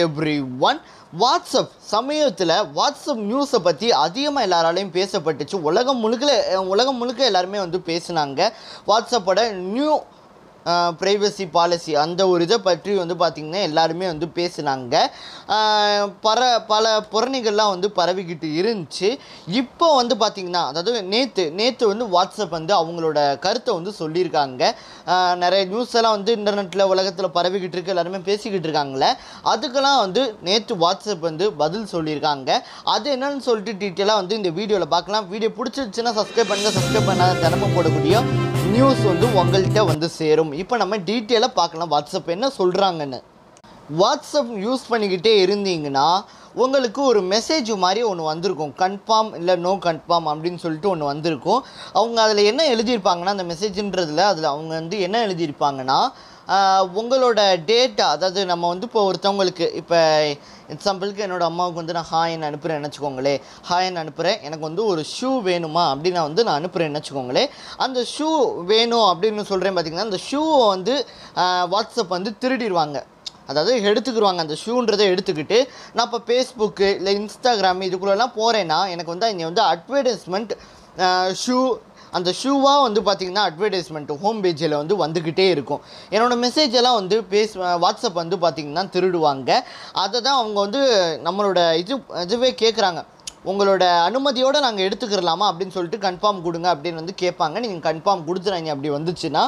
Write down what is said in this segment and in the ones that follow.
every everyone WhatsApp சமயத்தில் WhatsApp நியூஸை பற்றி அதிகமாக எல்லாராலையும் பேசப்பட்டுச்சு உலகம் முழுக்க உலகம் முழுக்க எல்லாருமே வந்து பேசுனாங்க வாட்ஸ்அப்போட நியூ ப்ரைவசி பாலிசி அந்த ஒரு இதை பற்றி வந்து பார்த்திங்கன்னா எல்லாருமே வந்து பேசுனாங்க ஆஹ் பர பல புறணிகள்லாம் வந்து பரவிக்கிட்டு இருந்துச்சு இப்போ வந்து பார்த்திங்கன்னா அதாவது நேற்று நேற்று வந்து வாட்ஸ்அப் வந்து அவங்களோட கருத்தை வந்து சொல்லியிருக்காங்க ஆஹ் நிறைய நியூஸ் எல்லாம் வந்து இன்டர்நெட்டில் உலகத்தில் பரவிக்கிட்டு இருக்கு எல்லாருமே பேசிக்கிட்டு இருக்காங்களே அதுக்கெல்லாம் வந்து நேற்று வாட்ஸ்அப் வந்து பதில் சொல்லியிருக்காங்க அது என்னன்னு சொல்லிட்டு டீட்டெயிலாக வந்து இந்த வீடியோவில் பார்க்கலாம் வீடியோ பிடிச்சிருச்சுன்னா சப்ஸ்கிரைப் பண்ணுங்கள் சப்ஸ்கிரைப் பண்ணாத தினமும் போடக்கூடிய நியூஸ் வந்து உங்கள்கிட்ட வந்து சேரும் இப்போ நம்ம டீட்டெயிலாக பார்க்கலாம் வாட்ஸ்அப் என்ன சொல்கிறாங்கன்னு வாட்ஸ்அப் யூஸ் பண்ணிக்கிட்டே இருந்தீங்கன்னா உங்களுக்கு ஒரு மெசேஜ் மாதிரி ஒன்று வந்திருக்கும் கன்ஃபார்ம் இல்லை நோ கன்ஃபார்ம் அப்படின்னு சொல்லிட்டு ஒன்று வந்திருக்கும் அவங்க அதில் என்ன எழுதியிருப்பாங்கன்னா அந்த மெசேஜ்ன்றதில் அதில் அவங்க வந்து என்ன எழுதியிருப்பாங்கன்னா ஆஹ், உங்களோட டேட்டா அதாவது நம்ம வந்து இப்போ ஒருத்தவங்களுக்கு இப்போ எக்ஸாம்பிளுக்கு என்னோடய அம்மாவுக்கு வந்து நான் ஹாய்ன்னு அனுப்புகிறேன் நினச்சிக்கோங்களே ஹாய்ன்னு அனுப்புகிறேன் எனக்கு வந்து ஒரு ஷூ வேணுமா அப்படின்னு நான் வந்து நான் அனுப்புகிறேன்னு வச்சுக்கோங்களே அந்த ஷூ வேணும் அப்படின்னு சொல்கிறேன் பார்த்தீங்கன்னா அந்த ஷூவை வந்து ஆஹ், வாட்ஸ்அப் வந்து திருடிடுவாங்க அதாவது எடுத்துக்கிடுவாங்க அந்த ஷூன்றதை எடுத்துக்கிட்டு நான் இப்போ ஃபேஸ்புக்கு இல்லை இன்ஸ்டாகிராம் இதுக்குள்ளெல்லாம் போகிறேன்னா எனக்கு வந்து இங்கே வந்து அட்வர்டைஸ்மெண்ட் ஷூ அந்த ஷூவாக வந்து பார்த்திங்கன்னா அட்வர்டைஸ்மெண்ட் ஹோம் பேஜில் வந்து வந்துக்கிட்டே இருக்கும் என்னோடய மெசேஜ் எல்லாம் வந்து பேஸ் வாட்ஸ்அப் வந்து பார்த்திங்கன்னா திருடுவாங்க அதை தான் அவங்க வந்து நம்மளோட இது இதுவே கேட்குறாங்க உங்களோட அனுமதியோடு நாங்கள் எடுத்துக்கிறலாமா அப்படின்னு சொல்லிட்டு கன்ஃபார்ம் கொடுங்க அப்படின்னு வந்து கேட்பாங்க நீங்கள் கன்ஃபார்ம் கொடுத்துறாங்க அப்படி வந்துச்சுன்னா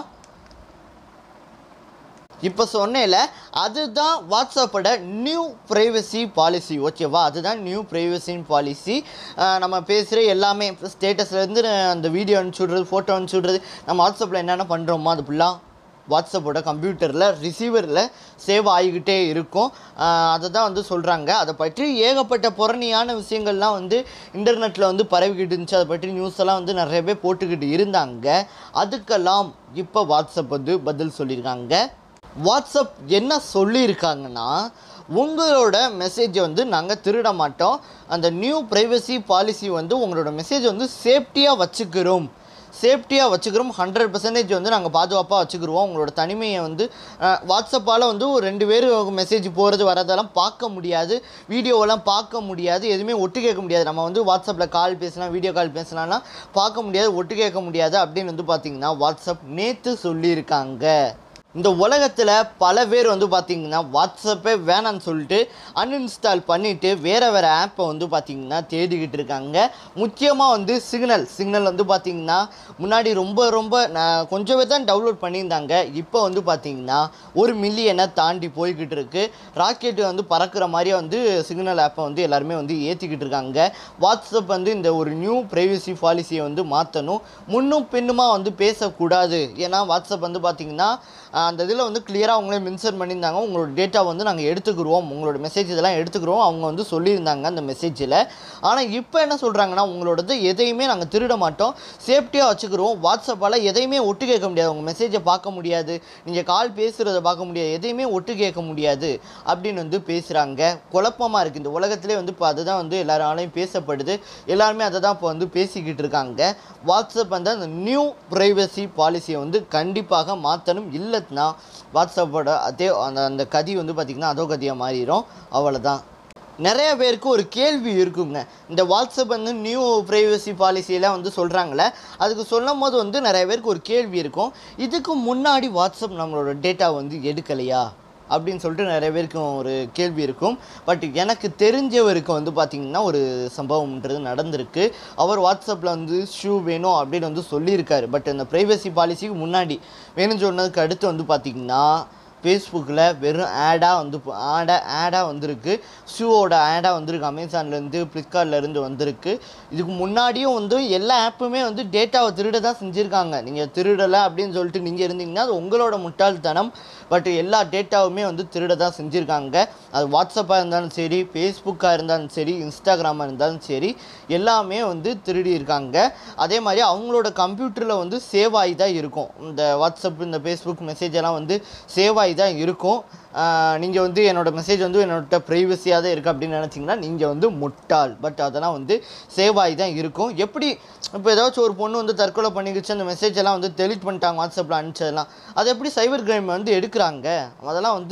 இப்போ சொன்னேல அதுதான் வாட்ஸ்அப்போட நியூ ப்ரைவசி பாலிசி ஓகேவா அதுதான் நியூ ப்ரைவசி பாலிசி நம்ம பேசுகிற எல்லாமே ஸ்டேட்டஸ்லேருந்து அந்த வீடியோ அனுப்பிச்சி விட்றது ஃபோட்டோ அனுப்பிச்சி விட்றது நம்ம வாட்ஸ்அப்பில் என்னென்ன பண்ணுறோமோ அது ஃபுல்லாக வாட்ஸ்அப்போட கம்ப்யூட்டரில் ரிசீவரில் சேவ் ஆகிக்கிட்டே இருக்கும் ஆஹ் அதை தான் வந்து சொல்கிறாங்க அதை பற்றி ஏகப்பட்ட புறணியான விஷயங்கள்லாம் வந்து இன்டர்நெட்டில் வந்து பரவிக்கிட்டு இருந்துச்சு அதை பற்றி நியூஸ் எல்லாம் வந்து நிறைய பேர் போட்டுக்கிட்டு இருந்தாங்க அதுக்கெல்லாம் இப்போ வாட்ஸ்அப் வந்து பதில் சொல்லியிருக்காங்க வாட்ஸ்அப் என்ன சொல்லியிருக்காங்கன்னா உங்களோட மெசேஜை வந்து நாங்கள் திருட மாட்டோம் அந்த நியூ ப்ரைவசி பாலிசி வந்து உங்களோட மெசேஜை வந்து சேஃப்டியாக வச்சுக்கிறோம் சேஃப்டியாக வச்சுக்கிறோம் ஹண்ட்ரட் பர்சன்டேஜ் வந்து நாங்கள் பாதுகாப்பாக வச்சுக்கிருவோம் உங்களோட தனிமையை வந்து அஹ், வாட்ஸ்அப்பால் வந்து ஒரு ரெண்டு பேர் மெசேஜ் போகிறது வரதெல்லாம் பார்க்க முடியாது வீடியோவெல்லாம் பார்க்க முடியாது எதுவுமே ஒட்டு கேட்க முடியாது நம்ம வந்து வாட்ஸ்அப்பில் கால் பேசலாம் வீடியோ கால் பேசலாம்னா பார்க்க முடியாது ஒட்டு கேட்க முடியாது அப்படின்னு வந்து பார்த்திங்கன்னா வாட்ஸ்அப் நேற்று சொல்லியிருக்காங்க இந்த உலகத்தில் பல பேர் வந்து பார்த்திங்கன்னா வாட்ஸ்அப்பே வேணான்னு சொல்லிட்டு அன்இன்ஸ்டால் பண்ணிவிட்டு வேறு வேறு ஆப்பை வந்து பார்த்திங்கன்னா தேடிக்கிட்டு இருக்காங்க முக்கியமாக வந்து சிக்னல் சிக்னல் வந்து பார்த்திங்கன்னா முன்னாடி ரொம்ப ரொம்ப நான் கொஞ்சம் பேர் தான் டவுன்லோட் பண்ணியிருந்தாங்க இப்போ வந்து பார்த்திங்கன்னா ஒரு மில்லியனை தாண்டி போய்கிட்டு இருக்கு ராக்கெட் வந்து பறக்கிற மாதிரியே வந்து சிக்னல் ஆப்பை வந்து எல்லாருமே வந்து ஏற்றிக்கிட்டு இருக்காங்க வாட்ஸ்அப் வந்து இந்த ஒரு நியூ ப்ரைவசி பாலிசியை வந்து மாற்றணும் முன்னும் பின்னுமா வந்து பேசக்கூடாது ஏன்னா வாட்ஸ்அப் வந்து பார்த்திங்கன்னா ஆஹ் அந்த இதில் வந்து கிளியராக அவங்களே மென்ஷன் பண்ணியிருந்தாங்க உங்களோட டேட்டா வந்து நாங்கள் எடுத்துக்கிறோம் உங்களோட மெசேஜ் இதெல்லாம் எடுத்துக்கிறோம் அவங்க வந்து சொல்லியிருந்தாங்க அந்த மெசேஜில் ஆனால் இப்போ என்ன சொல்கிறாங்கன்னா உங்களோடது எதையுமே நாங்கள் திருட மாட்டோம் சேஃப்டியாக வச்சுக்கிறோம் வாட்ஸ்அப்பால் எதையுமே ஒட்டு கேட்க முடியாது உங்கள் மெசேஜை பார்க்க முடியாது நீங்கள் கால் பேசுகிறத பார்க்க முடியாது எதையுமே ஒட்டு கேட்க முடியாது அப்படின்னு வந்து பேசுகிறாங்க குழப்பமாக இருக்குது இந்த உலகத்திலே வந்து இப்போ அதுதான் வந்து எல்லாராலையும் பேசப்படுது எல்லாருமே அதை தான் இப்போ வந்து பேசிக்கிட்டு இருக்காங்க வாட்ஸ்அப் வந்து அந்த நியூ ப்ரைவசி பாலிசியை வந்து கண்டிப்பாக மாற்றணும் இல்லைன்னா வாட்ஸ்அப்போட அதே அந்த அந்த கதி வந்து பார்த்திங்கன்னா அதோ கதியாக மாறிடும் அவ்வளோதான் நிறைய பேருக்கு ஒரு கேள்வி இருக்குங்க இந்த வாட்ஸ்அப் வந்து நியூ ப்ரைவசி பாலிசியெல்லாம் வந்து சொல்கிறாங்களே அதுக்கு சொல்லும் போது வந்து நிறைய பேருக்கு ஒரு கேள்வி இருக்கும் இதுக்கு முன்னாடி வாட்ஸ்அப் நம்மளோட டேட்டா வந்து எடுக்கலையா அப்படின்னு சொல்லிட்டு நிறைய பேருக்கு ஒரு கேள்வி இருக்கும் பட் எனக்கு தெரிஞ்சவருக்கு வந்து பார்த்திங்கன்னா ஒரு சம்பவம்ன்றது நடந்திருக்கு அவர் வாட்ஸ்அப்பில் வந்து ஷூ வேணும் அப்படின்னு வந்து சொல்லியிருக்காரு பட் அந்த ப்ரைவசி பாலிசிக்கு முன்னாடி வேணும்னு சொன்னதுக்கு அடுத்து வந்து பார்த்திங்கன்னா ஃபேஸ்புக்கில் வெறும் ஆடாக வந்து ஆடாக ஆடாக வந்திருக்கு ஷூவோட ஆடாக வந்திருக்கு அமேசான்லேருந்து ஃப்ளிப்கார்ட்லேருந்து வந்திருக்கு இதுக்கு முன்னாடியும் வந்து எல்லா ஆப்புமே வந்து டேட்டாவை திருட தான் செஞ்சுருக்காங்க நீங்கள் திருடலை அப்படின்னு சொல்லிட்டு நீங்கள் இருந்தீங்கன்னா அது உங்களோட முட்டாள்தனம் பட் எல்லா டேட்டாவுமே வந்து திருட தான் செஞ்சுருக்காங்க அது வாட்ஸ்அப்பாக இருந்தாலும் சரி ஃபேஸ்புக்காக இருந்தாலும் சரி இன்ஸ்டாகிராமாக இருந்தாலும் சரி எல்லாமே வந்து திருடி இருக்காங்க அதே மாதிரி அவங்களோட கம்ப்யூட்டரில் வந்து சேவ் ஆகி தான் இருக்கும் இந்த வாட்ஸ்அப் இந்த ஃபேஸ்புக் மெசேஜ் எல்லாம் வந்து சேவ் ஆகி தான் இருக்கும் நீங்கள் வந்து என்னோட மெசேஜ் வந்து என்னோட ப்ரைவசியாக தான் இருக்குது அப்படின்னு நினச்சிங்கன்னா நீங்கள் வந்து முட்டாள் பட் அதெல்லாம் வந்து சேவ் ஆகி தான் இருக்கும் எப்படி இப்போ ஏதாச்சும் ஒரு பொண்ணு வந்து தற்கொலை பண்ணிக்கிச்சு அந்த மெசேஜ் எல்லாம் வந்து டெலிட் பண்ணிட்டாங்க வாட்ஸ்அப்பில் அனுப்பிச்சதெல்லாம் அது எப்படி சைபர் கிரைம் வந்து எடுக்கிறாங்க அதெல்லாம் வந்து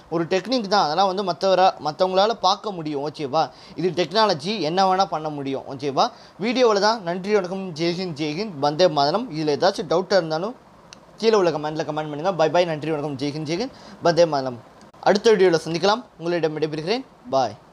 ஒரு டெக்னிக் தான் அதெல்லாம் வந்து மற்றவரா மற்றவங்களால பார்க்க முடியும் ஓகேவா இது டெக்னாலஜி என்ன வேணால் பண்ண முடியும் ஓகேவா வீடியோவில் தான் நன்றி வணக்கம் ஜெய்ஹிந்த் ஜெய்ஹிந்த் வந்தே மாதரம் இதில் ஏதாச்சும் டவுட்டாக இருந்தாலும் கீழே உள்ள கமெண்ட்டில் கமெண்ட் பண்ணுங்கள் பை பை நன்றி வணக்கம் ஜெய்ஹிந்த் ஜெய்ஹிந்த் வந்தே மாதரம் அடுத்த வீடியோவில் சந்திக்கலாம் உங்களிடம் விடைபெறுகிறேன் பாய்